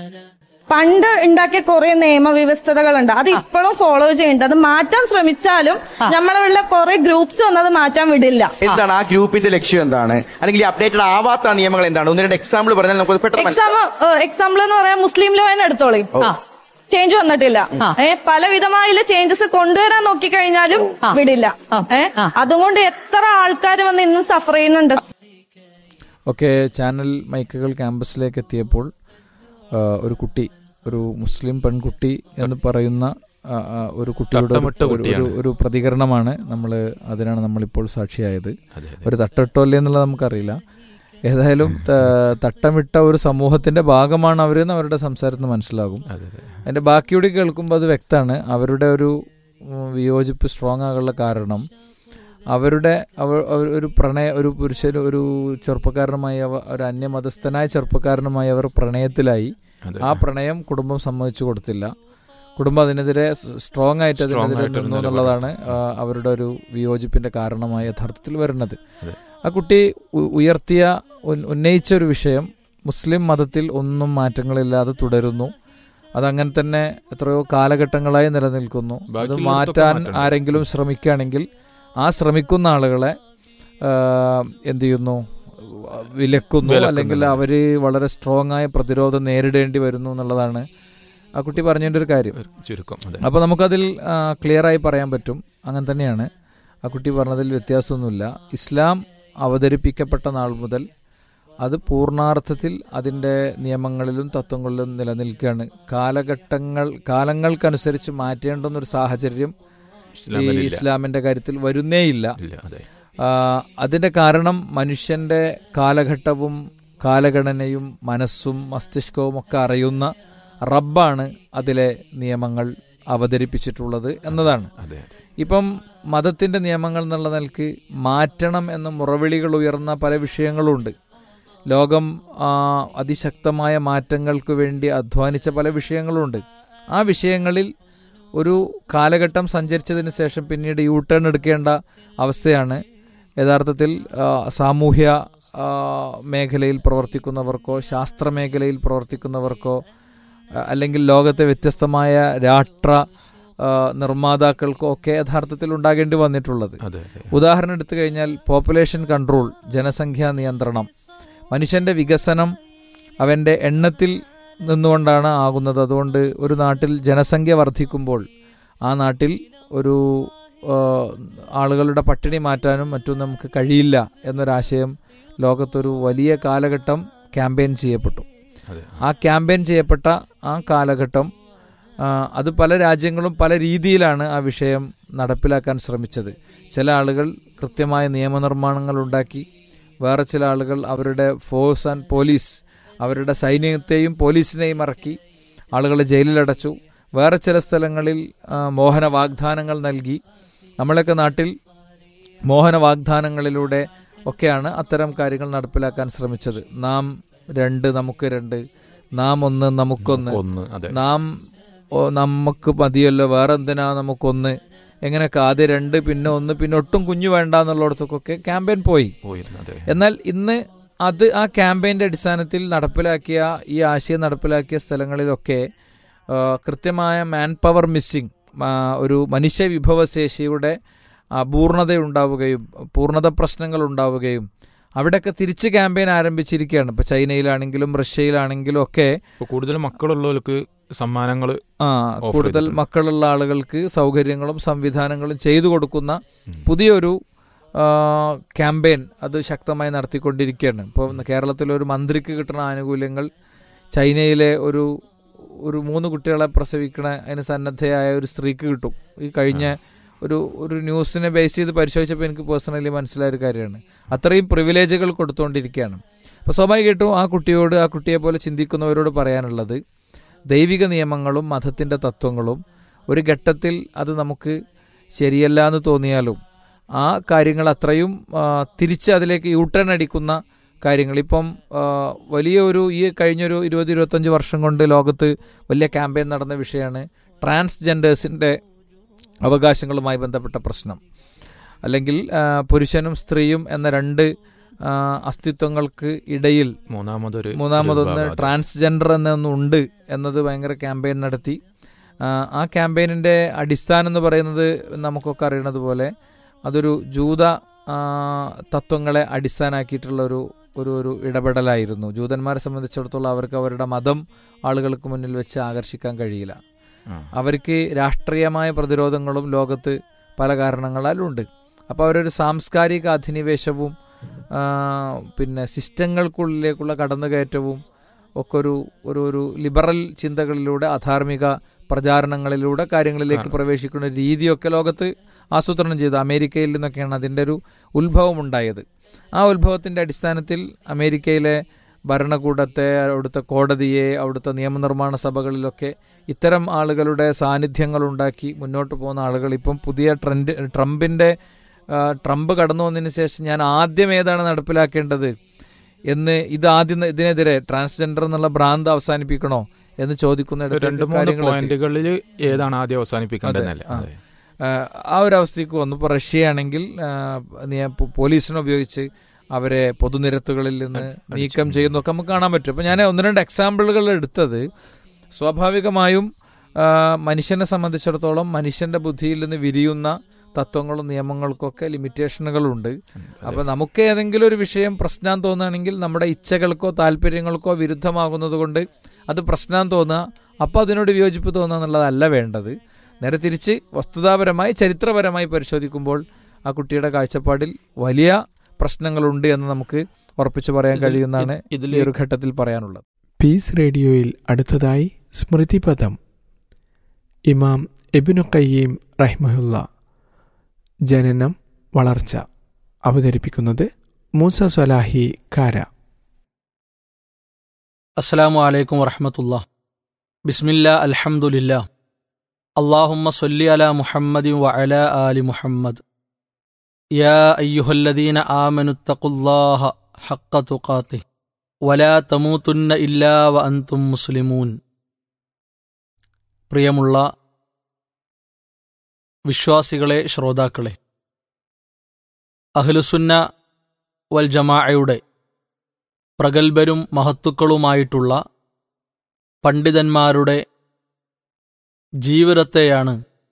പണ്ട് ഉണ്ടാക്കിയ കുറെ നിയമവ്യവസ്ഥതകളുണ്ട് അത് ഇപ്പോഴും ഫോളോ ചെയ്യുന്നുണ്ട് അത് മാറ്റാൻ ശ്രമിച്ചാലും നമ്മളുള്ള കുറെ ഗ്രൂപ്പ്സ് ഒന്നും അത് മാറ്റാൻ വിടില്ല എന്താണ് ആ ഗ്രൂപ്പിന്റെ ലക്ഷ്യം എന്താണ് അല്ലെങ്കിൽ ഈ അപ്ഡേറ്റഡ് ആവാത്ത നിയമങ്ങൾ എന്താണ് ഒന്ന് രണ്ട് എക്സാമ്പിൾ പറഞ്ഞാൽ നമുക്ക് പെട്ടെന്ന് എക്സാം എക്സാമ്പിൾ എന്ന് പറയാൻ മുസ്ലിം ലോ തന്നെ എടുത്തോളി ചേഞ്ച് വന്നിട്ടില്ല ഏ പലവിധമായ ചേഞ്ചസ് കൊണ്ടുവരാൻ നോക്കിക്കഴിഞ്ഞാലും വിടില്ല ഏ അതുകൊണ്ട് എത്ര ആൾക്കാർ വന്ന് ഇന്നും സഫർ ചെയ്യുന്നുണ്ട് ഒക്കെ ചാനൽ മൈക്കുകൾ ക്യാമ്പസിലേക്ക് എത്തിയപ്പോൾ ആ, ഒരു കുട്ടി ഒരു മുസ്ലിം പെൺകുട്ടി എന്ന് പറയുന്ന ആ, ആ, ഒരു കുട്ടിയുടെ ഒരു- തട്ടമിട്ട ഒരു- ഒരു കുട്ടിയാണ്. ഒരു പ്രതികരണമാണ് നമ്മൾ അതിനാണ് നമ്മളിപ്പോൾ സാക്ഷിയായത് ഒരു തട്ടട്ടോ അല്ലേ എന്നുള്ളത് നമുക്കറിയില്ല ഏതായാലും ത- തട്ടമിട്ട ഒരു സമൂഹത്തിന്റെ ഭാഗമാണ് അവരെന്ന് അവരുടെ സംസാരത്തിൽ നിന്ന് മനസ്സിലാകും അതിന്റെ ബാക്കിയൂടി കേൾക്കുമ്പോൾ അത് വ്യക്തമാണ് അവരുടെ ഒരു ഉം, വിയോജിപ്പ് സ്ട്രോങ് ആകാനുള്ള കാരണം അവരുടെ അവർ അവർ- ഒരു പ്രണയ ഒരു പുരുഷൻ ഒരു ചെറുപ്പക്കാരനുമായി അവ ഒരു അന്യമതസ്ഥനായ ചെറുപ്പക്കാരനുമായി അവർ പ്രണയത്തിലായി ആ പ്രണയം കുടുംബം സമ്മതിച്ചു കൊടുത്തില്ല കുടുംബം അതിനെതിരെ സ്ട്രോങ് ആയിട്ട് Strong അതിനെതിരെ ആയിട്ടൊരു നിന്നു നിലപാട്. എന്നുള്ളതാണ് ആ, അവരുടെ ഒരു വിയോജിപ്പിന്റെ കാരണമായി യഥാർത്ഥത്തിൽ വരുന്നത് ആ കുട്ടി ഉ- ഉയർത്തിയ ഉൻ- ഉന്നയിച്ച ഒരു വിഷയം മുസ്ലിം മതത്തിൽ ഒന്നും മാറ്റങ്ങളില്ലാതെ തുടരുന്നു അതങ്ങനെ തന്നെ എത്രയോ കാലഘട്ടങ്ങളായി നിലനിൽക്കുന്നു അത് ബാക്കിയുള്ളിടത്തൊക്കെ മാറ്റാൻ മാറ്റമുണ്ട്. ആരെങ്കിലും ശ്രമിക്കുകയാണെങ്കിൽ ആ ശ്രമിക്കുന്ന ആളുകളെ ആ, എന്ത് ചെയ്യുന്നു വിലക്കുന്നു വിലക്കുന്നു. അല്ലെങ്കിൽ അവര് വളരെ സ്ട്രോങ് ആയ പ്രതിരോധം നേരിടേണ്ടി വരുന്നു എന്നുള്ളതാണ് ആ കുട്ടി പറഞ്ഞതിന്റെ ഒരു കാര്യം ചുരുക്കം അതെ അപ്പോൾ നമുക്കതിൽ ക്ലിയർ ആയി പറയാൻ പറ്റും അങ്ങനെ തന്നെയാണ് ആ കുട്ടി പറഞ്ഞതിൽ വ്യത്യാസമൊന്നുമില്ല ഇസ്ലാം അവതരിപ്പിക്കപ്പെട്ട നാൾ മുതൽ അത് പൂർണ്ണാർത്ഥത്തിൽ അതിൻ്റെ നിയമങ്ങളിലും തത്വങ്ങളിലും നിലനിൽക്കുകയാണ് കാലഘട്ടങ്ങൾ കാലങ്ങൾക്കനുസരിച്ച് മാറ്റേണ്ടുന്നൊരു സാഹചര്യം ഈ ഇസ്ലാമിലില്ല. ഇസ്ലാമിന്റെ കാര്യത്തിൽ വരുന്നേയില്ല ഇല്ല അതെ ആ, അതിന്റെ കാരണം മനുഷ്യന്റെ കാലഘട്ടവും കാലഗണനയും മനസ്സും മസ്തിഷ്കവും ഒക്കെ അറിയുന്ന റബ്ബാണ് അതിലെ നിയമങ്ങൾ അവതരിപ്പിച്ചിട്ടുള്ളത് എന്നതാണ് അതെ ഇപ്പം മതത്തിന്റെ നിയമങ്ങൾ എന്നുള്ള നിലക്ക് മാറ്റണം എന്ന മുറവിളികൾ ഉയർന്ന പല വിഷയങ്ങളുണ്ട് ലോകം ആ, അതിശക്തമായ മാറ്റങ്ങൾക്ക് വേണ്ടി അധ്വാനിച്ച പല വിഷയങ്ങളുണ്ട് ആ വിഷയങ്ങളിൽ ഒരു കാലഘട്ടം സഞ്ചരിച്ചതിന് ശേഷം പിന്നീട് യൂ ടേൺ എടുക്കേണ്ട അവസ്ഥയാണ് യഥാർത്ഥത്തിൽ ആ, സാമൂഹ്യ ആ, മേഖലയിൽ പ്രവർത്തിക്കുന്നവർക്കോ ശാസ്ത്ര മേഖലയിൽ പ്രവർത്തിക്കുന്നവർക്കോ ആ, അല്ലെങ്കിൽ ലോകത്തെ വ്യത്യസ്തമായ രാഷ്ട്ര ആ, നിർമ്മാതാക്കൾക്കോ ഒക്കെ യഥാർത്ഥത്തിൽ ഉണ്ടാകേണ്ടി വന്നിട്ടുള്ളത് അതെ അതെ ഉദാഹരണം എടുത്തു കഴിഞ്ഞാൽ പോപ്പുലേഷൻ കൺട്രോൾ ജനസംഖ്യാ നിയന്ത്രണം മനുഷ്യന്റെ വികസനം അവന്റെ എണ്ണത്തിൽ നിന്നുകൊണ്ടാണ് ആകുന്നത് അതുകൊണ്ട് ഒരു നാട്ടിൽ ജനസംഖ്യ വർദ്ധിക്കുമ്പോൾ ആ നാട്ടിൽ ഒരു ആ, ആളുകളുടെ പട്ടിണി മാറ്റാനും മറ്റും നമുക്ക് കഴിയില്ല എന്നൊരാശയം ലോകത്തൊരു വലിയ കാലഘട്ടം ക്യാമ്പയിൻ ചെയ്യപ്പെട്ടു അതെ ആ ക്യാമ്പയിൻ ചെയ്യപ്പെട്ട ആ കാലഘട്ടം ആ, അത് പല രാജ്യങ്ങളും പല രീതിയിലാണ് ആ വിഷയം നടപ്പിലാക്കാൻ ശ്രമിച്ചത് ചില ആളുകൾ കൃത്യമായ നിയമനിർമ്മാണങ്ങൾ ഉണ്ടാക്കി വേറെ ചില ആളുകൾ അവരുടെ ഫോഴ്സ് ആൻഡ് പോലീസ് അവരുടെ സൈന്യത്തെയും പോലീസിനെയും ഇറക്കി ആളുകളെ ജയിലിലടച്ചു വേറെ ചില സ്ഥലങ്ങളിൽ ആ, മോഹന വാഗ്ദാനങ്ങൾ നൽകി നമ്മളൊക്കെ നാട്ടിൽ മോഹന വാഗ്ദാനങ്ങളിലൂടെ ഒക്കെയാണ് അത്തരം കാര്യങ്ങൾ നടപ്പിലാക്കാൻ ശ്രമിച്ചത് നാം രണ്ട് നമുക്ക് രണ്ട് നാം ഒന്ന് നമുക്കൊന്ന് ഒന്ന് അതെ നാം ഓ, നമുക്ക് മതിയല്ലോ വേറെ എന്തിനാ നമുക്കൊന്ന് എങ്ങനെയൊക്കെ ആദ്യം രണ്ട് പിന്നെ ഒന്ന് പിന്നെ ഒട്ടും കുഞ്ഞു വേണ്ട എന്നുള്ളിടത്തൊക്കെ ക്യാമ്പയിൻ പോയി പോയിരുന്നു അതെ എന്നാൽ ഇന്ന് അത് ആ ക്യാമ്പയിന്റെ അടിസ്ഥാനത്തിൽ നടപ്പിലാക്കിയ ഈ ആശയം നടപ്പിലാക്കിയ സ്ഥലങ്ങളിലൊക്കെ ആ, കൃത്യമായ മാൻ പവർ മിസ്സിംഗ് ഒരു മനുഷ്യ വിഭവശേഷിയുടെ അപൂർണത ഉണ്ടാവുകയും പൂർണ്ണത പ്രശ്നങ്ങൾ ഉണ്ടാവുകയും അവിടെയൊക്കെ തിരിച്ച് ക്യാമ്പയിൻ ആരംഭിച്ചിരിക്കുകയാണ് ഇപ്പൊ ചൈനയിലാണെങ്കിലും റഷ്യയിലാണെങ്കിലും ഒക്കെ ഇപ്പൊ കൂടുതൽ മക്കളുള്ളവർക്ക് സമ്മാനങ്ങൾ ആ Offer കൂടുതൽ ചെയ്തിട്ടുണ്ട്. മക്കളുള്ള ആളുകൾക്ക് സൗകര്യങ്ങളും സംവിധാനങ്ങളും ചെയ്തു കൊടുക്കുന്ന പുതിയൊരു ആ, ക്യാമ്പയിൻ അത് ശക്തമായി നടത്തിക്കൊണ്ടിരിക്കുകയാണ് ഇപ്പോൾ കേരളത്തിലെ ഒരു മന്ത്രിക്ക് കിട്ടുന്ന ആനുകൂല്യങ്ങൾ ചൈനയിലെ ഒരു ഒരു മൂന്ന് കുട്ടികളെ പ്രസവിക്കണ അതിന് സന്നദ്ധയായ ഒരു സ്ത്രീക്ക് കിട്ടും ഈ കഴിഞ്ഞ ഒരു ഒരു ന്യൂസിനെ ബേസ് ചെയ്ത് പരിശോധിച്ചപ്പോൾ എനിക്ക് പേഴ്സണലി മനസ്സിലായ ഒരു കാര്യമാണ് അത്രയും പ്രിവിലേജുകൾ കൊടുത്തുകൊണ്ടിരിക്കുകയാണ് അപ്പോൾ സ്വാഭാവികമായിട്ടും ആ കുട്ടിയോട് ആ കുട്ടിയെ പോലെ ചിന്തിക്കുന്നവരോട് പറയാനുള്ളത് ദൈവിക നിയമങ്ങളും മതത്തിൻ്റെ തത്വങ്ങളും ഒരു ഘട്ടത്തിൽ അത് നമുക്ക് ശരിയല്ല എന്ന് തോന്നിയാലും ആ കാര്യങ്ങൾ അത്രയും ആ, തിരിച്ച് അതിലേക്ക് യൂട്ടേൺ അടിക്കുന്ന കാര്യങ്ങൾ ഇപ്പം ആ, വലിയ ഒരു ഈ കഴിഞ്ഞൊരു ഇരുപത് ഇരുപത്തഞ്ച് വർഷം കൊണ്ട് ലോകത്ത് വലിയ ക്യാമ്പയിൻ നടന്ന വിഷയമാണ് ട്രാൻസ്ജെൻഡേഴ്സിൻ്റെ അവകാശങ്ങളുമായി ബന്ധപ്പെട്ട പ്രശ്നം അല്ലെങ്കിൽ ആ, പുരുഷനും സ്ത്രീയും എന്ന രണ്ട് ആ, അസ്തിത്വങ്ങൾക്ക് ഇടയിൽ മൂന്നാമതൊരു മൂന്നാമതൊന്ന് ഒരു വിഭാഗം. ട്രാൻസ്ജെൻഡർ എന്നൊന്നുണ്ട് എന്നത് ഭയങ്കര ക്യാമ്പയിൻ നടത്തി ആ, ആ ക്യാമ്പയിനിന്റെ അടിസ്ഥാനം എന്ന് പറയുന്നത് നമുക്കൊക്കെ അറിയണത് പോലെ അതൊരു ജൂത ആ, തത്വങ്ങളെ അടിസ്ഥാനാക്കിയിട്ടുള്ള ഒരു ഒരു ഒരു ഇടപെടലായിരുന്നു ജൂതന്മാരെ സംബന്ധിച്ചിടത്തോളം അവർക്ക് അവരുടെ മതം ആളുകൾക്ക് മുന്നിൽ വെച്ച് ആകർഷിക്കാൻ കഴിയില്ല ആ. അവർക്ക് രാഷ്ട്രീയമായ പ്രതിരോധങ്ങളും ലോകത്ത് പല കാരണങ്ങളാലും ഉണ്ട് അപ്പോൾ അവരൊരു സാംസ്കാരിക അധിനിവേശവും ആ, പിന്നെ സിസ്റ്റങ്ങൾക്കുള്ളിലേക്കുള്ള കടന്നുകയറ്റവും ഒക്കെ ഒരു ഒരു ഒരു ലിബറൽ ചിന്തകളിലൂടെ അധാർമിക പ്രചാരണങ്ങളിലൂടെ കാര്യങ്ങളിലേക്ക് ആ. പ്രവേശിക്കുന്ന രീതിയൊക്കെ ലോകത്ത് ആസൂത്രണം ചെയ്തു അമേരിക്കയിൽ നിന്നൊക്കെയാണ് അതിൻ്റെ ഒരു ഉത്ഭവം ഉണ്ടായത് ആ ഉത്ഭവത്തിൻ്റെ അടിസ്ഥാനത്തിൽ അമേരിക്കയിലെ ഭരണകൂടത്തെ അവിടുത്തെ കോടതിയെ അവിടുത്തെ നിയമനിർമ്മാണ സഭകളിലൊക്കെ ഇത്തരം ആളുകളുടെ സാന്നിധ്യങ്ങൾ ഉണ്ടാക്കി മുന്നോട്ട് പോകുന്ന ആളുകൾ ഇപ്പം പുതിയ ട്രെൻഡ് ട്രംപിൻ്റെ ആ, ട്രംപ് കടന്നു വന്നതിന് ശേഷം ഞാൻ ആദ്യം ഏതാണ് നടപ്പിലാക്കേണ്ടത് എന്ന് ഇത് ആദ്യം ഇതിനെതിരെ ട്രാൻസ്ജെൻഡർ എന്നുള്ള ഭ്രാന്ത് അവസാനിപ്പിക്കണോ എന്ന് ചോദിക്കുന്നിടത്ത് രണ്ട് മൂന്ന് കാര്യങ്ങൾ എത്തി. പോയിന്റുകളിൽ ഏതാണ് ആദ്യം അവസാനിപ്പിക്കേണ്ടതല്ലേ ആ. അതെ. ആഹ് ആ ഒരു അവസ്ഥയ്ക്ക് വന്നു ഇപ്പോൾ റഷ്യയാണെങ്കിൽ ആഹ് നിയ- പോ- പോലീസിനെ ഉപയോഗിച്ച് അവരെ പൊതുനിരത്തുകളിൽ നിന്ന് നീക്കം ചെയ്യുന്നതൊക്കെ നമുക്ക് കാണാൻ പറ്റും അപ്പോൾ ഞാൻ ഒന്ന് രണ്ട് എക്സാമ്പിളുകൾ എടുത്തത് സ്വാഭാവികമായും ആഹ് മനുഷ്യനെ സംബന്ധിച്ചിടത്തോളം മനുഷ്യന്റെ ബുദ്ധിയിൽ നിന്ന് വിരിയുന്ന തത്വങ്ങളും നിയമങ്ങൾക്കൊക്കെ ലിമിറ്റേഷനുകളുണ്ട് അപ്പോൾ നമുക്ക് ഏതെങ്കിലും ഒരു വിഷയം പ്രശ്നം തോന്നുകയാണെങ്കിൽ നമ്മുടെ ഇച്ഛകൾക്കോ താല്പര്യങ്ങൾക്കോ വിരുദ്ധമാകുന്നത് കൊണ്ട് അത് പ്രശ്നം തോന്നുക അപ്പോൾ അതിനോട് വിയോജിപ്പ് തോന്നുക എന്നുള്ളതല്ല വേണ്ടത് നേരെ തിരിച്ച് വസ്തുതാപരമായി ചരിത്രപരമായി പരിശോധിക്കുമ്പോൾ ആ കുട്ടിയുടെ കാഴ്ചപ്പാടിൽ വലിയ പ്രശ്നങ്ങളുണ്ട് എന്ന് നമുക്ക് ഉറപ്പിച്ചു പറയാൻ ഇതിൽ- കഴിയുന്നതാണ് ഇതിൽ ഈ ഒരു ഘട്ടത്തിൽ പറയാനുള്ളത് പീസ് റേഡിയോയിൽ അടുത്തതായി സ്മൃതിപദം ഇമാം എബിനു കയ്യീം റഹ്മഹുല്ല ജനനം വളർച്ച അവതരിപ്പിക്കുന്നത് മൂസ സ്വലാഹി കാര അസ്സലാമു അലൈക്കും വറഹമത്തുള്ള ബിസ്മില്ല അൽഹംദുലില്ല അള്ളാഹുമ്മ സൊല്ലി അല മുഹമ്മദി വ അല ആലി മുഹമ്മദ് യാ അയ്യുഹല്ലദീന ആമനുത്തഖുല്ലാഹ ഹക്ക തുഖാത്തി വലാ തമൂതുന്ന ഇല്ലാ വ അൻതും മുസ്ലിമൂൻ പ്രിയമുള്ള വിശ്വാസികളെ ശ്രോതാക്കളെ അഹ്ലുസുന്ന വൽ ജമാഅയുടെ പ്രഗത്ഭരും മഹത്തുക്കളുമായിട്ടുള്ള പണ്ഡിതന്മാരുടെ ജീവിതത്തെയാണ്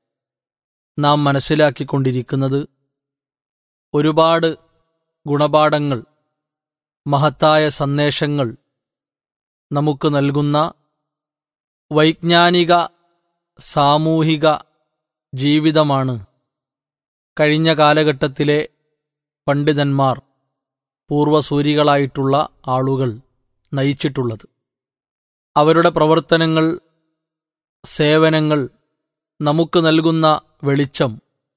നാം മനസ്സിലാക്കിക്കൊണ്ടിരിക്കുന്നത് ഒരുപാട് ഗുണപാഠങ്ങൾ മഹത്തായ സന്ദേശങ്ങൾ നമുക്ക് നൽകുന്ന വൈജ്ഞാനിക സാമൂഹിക ജീവിതമാണ് കഴിഞ്ഞ കാലഘട്ടത്തിലെ പണ്ഡിതന്മാർ പൂർവസൂരികളായിട്ടുള്ള ആളുകൾ നയിച്ചിട്ടുള്ളത് അവരുടെ പ്രവർത്തനങ്ങൾ സേവനങ്ങൾ നമുക്ക് നൽകുന്ന വെളിച്ചം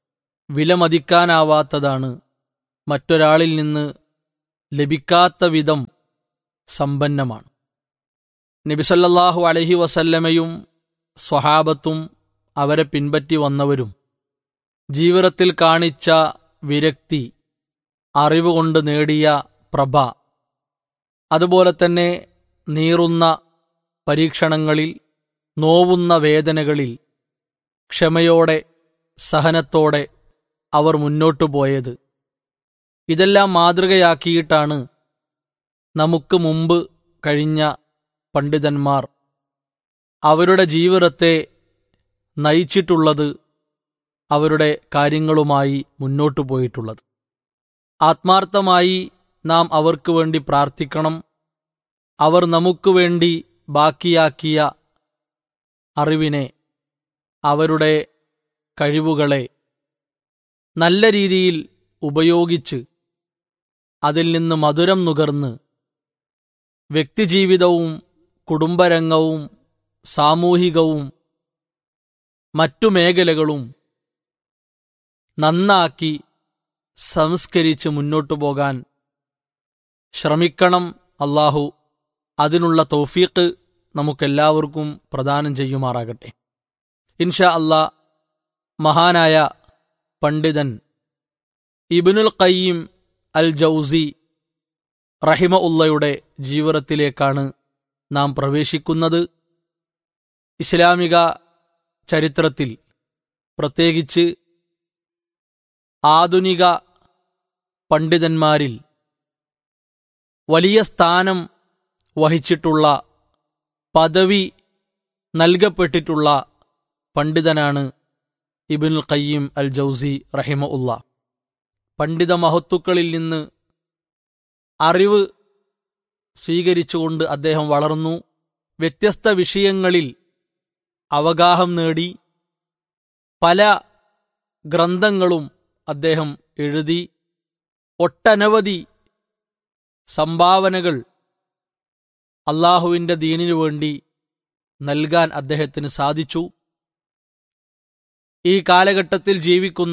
വിലമതിക്കാനാവാത്തതാണ് മറ്റൊരാളിൽ നിന്ന് ലഭിക്കാത്ത വിധം സമ്പന്നമാണ് നബിസല്ലാഹു അലഹി വസല്ലമയും സ്വഹാബത്തും അവരെ പിൻപറ്റി വന്നവരും ജീവിതത്തിൽ കാണിച്ച വിരക്തി അറിവ് കൊണ്ട് നേടിയ പ്രഭ അതുപോലെ തന്നെ നീറുന്ന പരീക്ഷണങ്ങളിൽ നോവുന്ന വേദനകളിൽ ക്ഷമയോടെ സഹനത്തോടെ അവർ മുന്നോട്ടു പോയത് ഇതെല്ലാം മാതൃകയാക്കിയിട്ടാണ് നമുക്ക് മുമ്പ് കഴിഞ്ഞ പണ്ഡിതന്മാർ അവരുടെ ജീവിതത്തെ നയിച്ചിട്ടുള്ളത് അവരുടെ കാര്യങ്ങളുമായി മുന്നോട്ടു പോയിട്ടുള്ളത് ആത്മാർത്ഥമായി നാം അവർക്ക് വേണ്ടി പ്രാർത്ഥിക്കണം അവർ നമുക്ക് വേണ്ടി ബാക്കിയാക്കിയ അറിവിനെ അവരുടെ കഴിവുകളെ നല്ല രീതിയിൽ ഉപയോഗിച്ച് അതിൽ നിന്ന് മധുരം നുകർന്ന് വ്യക്തിജീവിതവും കുടുംബരംഗവും സാമൂഹികവും മറ്റു മേഖലകളും നന്നാക്കി സംസ്കരിച്ച് മുന്നോട്ടു പോകാൻ ശ്രമിക്കണം അള്ളാഹു അതിനുള്ള തൗഫീഖ് നമുക്കെല്ലാവർക്കും പ്രദാനം ചെയ്യുമാറാകട്ടെ ഇൻഷാ അല്ലാ മഹാനായ പണ്ഡിതൻ ഇബിനുൽ ഖയ്യീം അൽ ജൗസി റഹിമ ഉള്ളയുടെ ജീവിതത്തിലേക്കാണ് നാം പ്രവേശിക്കുന്നത് ഇസ്ലാമിക ചരിത്രത്തിൽ പ്രത്യേകിച്ച് ആധുനിക പണ്ഡിതന്മാരിൽ വലിയ സ്ഥാനം വഹിച്ചിട്ടുള്ള പദവി നൽകപ്പെട്ടിട്ടുള്ള പണ്ഡിതനാണ് ഇബിനുൽ ഖയ്യിം അൽ ജൗസി റഹിമ ഉള്ള പണ്ഡിത മഹത്തുക്കളിൽ നിന്ന് അറിവ് സ്വീകരിച്ചുകൊണ്ട് അദ്ദേഹം വളർന്നു വ്യത്യസ്ത വിഷയങ്ങളിൽ അവഗാഹം നേടി പല ഗ്രന്ഥങ്ങളും അദ്ദേഹം എഴുതി ഒട്ടനവധി സംഭാവനകൾ അള്ളാഹുവിൻ്റെ ദീനിനു വേണ്ടി നൽകാൻ അദ്ദേഹത്തിന് സാധിച്ചു ഈ കാലഘട്ടത്തിൽ ജീവിക്കുന്ന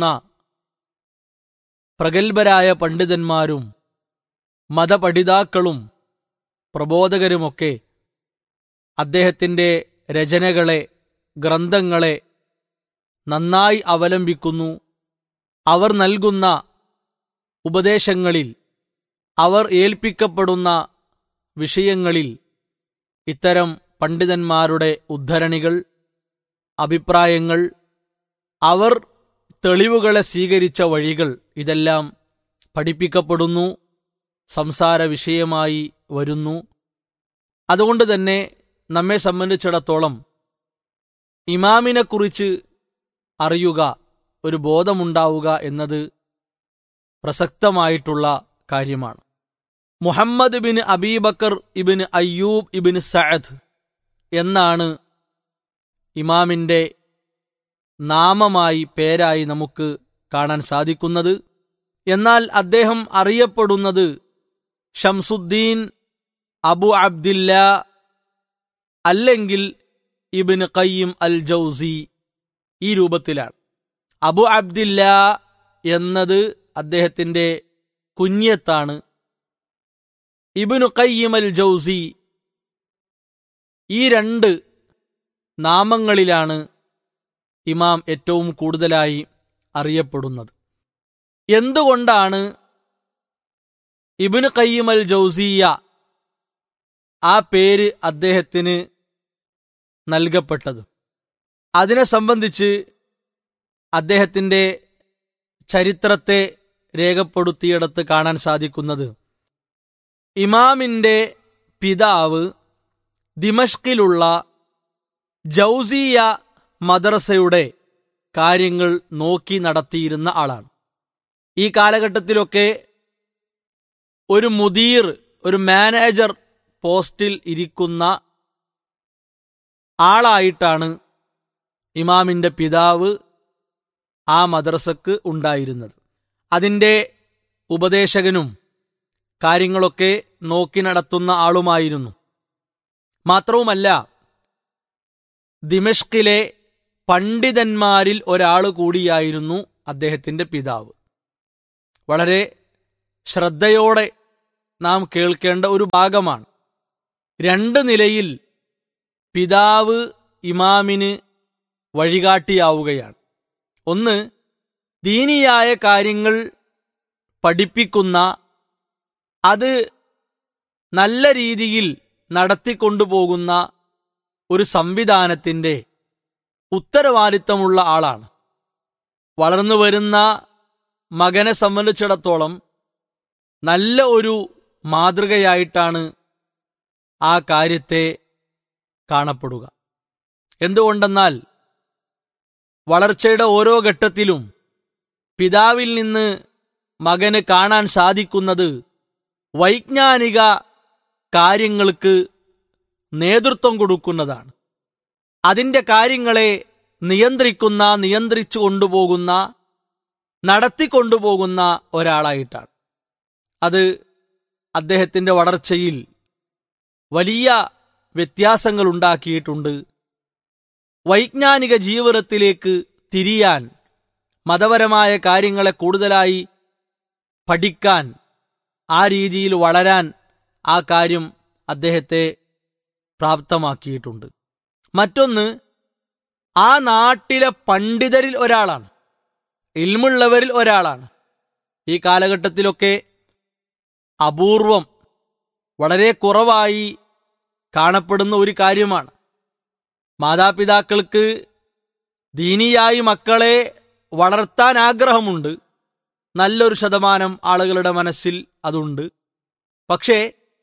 പ്രഗത്ഭരായ പണ്ഡിതന്മാരും മതപഠിതാക്കളും പ്രബോധകരുമൊക്കെ അദ്ദേഹത്തിൻ്റെ രചനകളെ ഗ്രന്ഥങ്ങളെ നന്നായി അവലംബിക്കുന്നു അവർ നൽകുന്ന ഉപദേശങ്ങളിൽ അവർ ഏൽപ്പിക്കപ്പെടുന്ന വിഷയങ്ങളിൽ ഇത്തരം പണ്ഡിതന്മാരുടെ ഉദ്ധരണികൾ അഭിപ്രായങ്ങൾ അവർ തെളിവുകളെ സ്വീകരിച്ച വഴികൾ ഇതെല്ലാം പഠിപ്പിക്കപ്പെടുന്നു സംസാര വിഷയമായി വരുന്നു അതുകൊണ്ട് തന്നെ നമ്മെ സംബന്ധിച്ചിടത്തോളം ഇമാമിനെക്കുറിച്ച് അറിയുക ഒരു ബോധമുണ്ടാവുക എന്നത് പ്രസക്തമായിട്ടുള്ള കാര്യമാണ് മുഹമ്മദ് ബിൻ അബീബക്കർ ഇബിൻ അയ്യൂബ് ഇബിൻ സഅദ് എന്നാണ് ഇമാമിന്റെ നാമമായി പേരായി നമുക്ക് കാണാൻ സാധിക്കുന്നത് എന്നാൽ അദ്ദേഹം അറിയപ്പെടുന്നത് ഷംസുദ്ദീൻ അബു അബ്ദില്ല അല്ലെങ്കിൽ ഇബിൻ ഖയ്യിം അൽ ജൗസി ഈ രൂപത്തിലാണ് അബു അബ്ദില്ല എന്നത് അദ്ദേഹത്തിന്റെ കുഞ്ഞത്താണ് ഇബിനു ഖയ്യിം അൽ ജൗസി ഈ രണ്ട് നാമങ്ങളിലാണ് ഇമാം ഏറ്റവും കൂടുതലായി അറിയപ്പെടുന്നത് എന്തുകൊണ്ടാണ് ഇബിന് ഖയ്യിം അൽ ജൗസിയ ആ പേര് അദ്ദേഹത്തിന് നൽകപ്പെട്ടത് അതിനെ സംബന്ധിച്ച് അദ്ദേഹത്തിന്റെ ചരിത്രത്തെ രേഖപ്പെടുത്തിയിടത്ത് കാണാൻ സാധിക്കുന്നത് ഇമാമിന്റെ പിതാവ് ദിമഷ്കിലുള്ള ജൗസിയ മദ്രസയുടെ കാര്യങ്ങൾ നോക്കി നടത്തിയിരുന്ന ആളാണ് ഈ കാലഘട്ടത്തിലൊക്കെ ഒരു മുദീർ ഒരു മാനേജർ പോസ്റ്റിൽ ഇരിക്കുന്ന ആളായിട്ടാണ് ഇമാമിന്റെ പിതാവ് ആ മദ്രസക്ക് ഉണ്ടായിരുന്നത് അതിന്റെ ഉപദേശകനും കാര്യങ്ങളൊക്കെ നോക്കി നടത്തുന്ന ആളുമായിരുന്നു മാത്രവുമല്ല ദിമഷ്കിലെ പണ്ഡിതന്മാരിൽ ഒരാൾ കൂടിയായിരുന്നു അദ്ദേഹത്തിന്റെ പിതാവ് വളരെ ശ്രദ്ധയോടെ നാം കേൾക്കേണ്ട ഒരു ഭാഗമാണ് രണ്ട് നിലയിൽ പിതാവ് ഇമാമിന് വഴികാട്ടിയാവുകയാണ് ഒന്ന് ദീനിയായ കാര്യങ്ങൾ പഠിപ്പിക്കുന്ന അത് നല്ല രീതിയിൽ നടത്തിക്കൊണ്ടുപോകുന്ന ഒരു സംവിധാനത്തിന്റെ ഉത്തരവാദിത്തമുള്ള ആളാണ് വളർന്നു വരുന്ന മകനെ സംബന്ധിച്ചിടത്തോളം നല്ല ഒരു മാതൃകയായിട്ടാണ് ആ കാര്യത്തെ കാണപ്പെടുക എന്തുകൊണ്ടെന്നാൽ വളർച്ചയുടെ ഓരോ ഘട്ടത്തിലും പിതാവിൽ നിന്ന് മകന് കാണാൻ സാധിക്കുന്നത് വൈജ്ഞാനിക കാര്യങ്ങൾക്ക് നേതൃത്വം കൊടുക്കുന്നതാണ് അതിന്റെ കാര്യങ്ങളെ നിയന്ത്രിക്കുന്ന നിയന്ത്രിച്ചു കൊണ്ടുപോകുന്ന നടത്തിക്കൊണ്ടുപോകുന്ന ഒരാളായിട്ടാണ് അത് അദ്ദേഹത്തിന്റെ വളർച്ചയിൽ വലിയ വ്യത്യാസങ്ങൾ ഉണ്ടാക്കിയിട്ടുണ്ട് വൈജ്ഞാനിക ജീവിതത്തിലേക്ക് തിരിയാൻ മതപരമായ കാര്യങ്ങളെ കൂടുതലായി പഠിക്കാൻ ആ രീതിയിൽ വളരാൻ ആ കാര്യം അദ്ദേഹത്തെ പ്രാപ്തമാക്കിയിട്ടുണ്ട് മറ്റൊന്ന് ആ നാട്ടിലെ പണ്ഡിതരിൽ ഒരാളാണ് ഇൽമുള്ളവരിൽ ഒരാളാണ് ഈ കാലഘട്ടത്തിലൊക്കെ അപൂർവം വളരെ കുറവായി കാണപ്പെടുന്ന ഒരു കാര്യമാണ് മാതാപിതാക്കൾക്ക് ദീനിയായി മക്കളെ വളർത്താൻ ആഗ്രഹമുണ്ട് നല്ലൊരു ശതമാനം ആളുകളുടെ മനസ്സിൽ അതുണ്ട് പക്ഷേ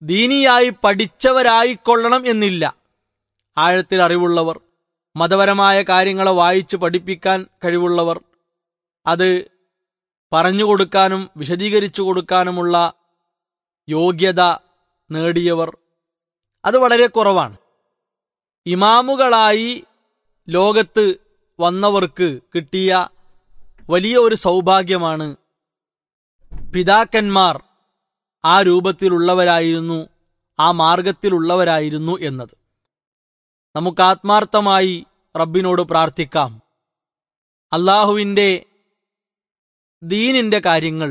ദീനിയായി പഠിച്ചവരായിക്കൊള്ളണം എന്നില്ല ആഴത്തിൽ അറിവുള്ളവർ മതപരമായ കാര്യങ്ങളെ വായിച്ച് പഠിപ്പിക്കാൻ കഴിവുള്ളവർ അത് പറഞ്ഞു കൊടുക്കാനും വിശദീകരിച്ചു കൊടുക്കാനുമുള്ള യോഗ്യത നേടിയവർ അത് വളരെ കുറവാണ് ഇമാമുകളായി ലോകത്ത് വന്നവർക്ക് കിട്ടിയ വലിയ ഒരു സൗഭാഗ്യമാണ് പിതാക്കന്മാർ ആ രൂപത്തിലുള്ളവരായിരുന്നു ആ മാർഗത്തിലുള്ളവരായിരുന്നു എന്നത് നമുക്ക് ആത്മാർത്ഥമായി റബ്ബിനോട് പ്രാർത്ഥിക്കാം അള്ളാഹുവിൻ്റെ ദീനിന്റെ കാര്യങ്ങൾ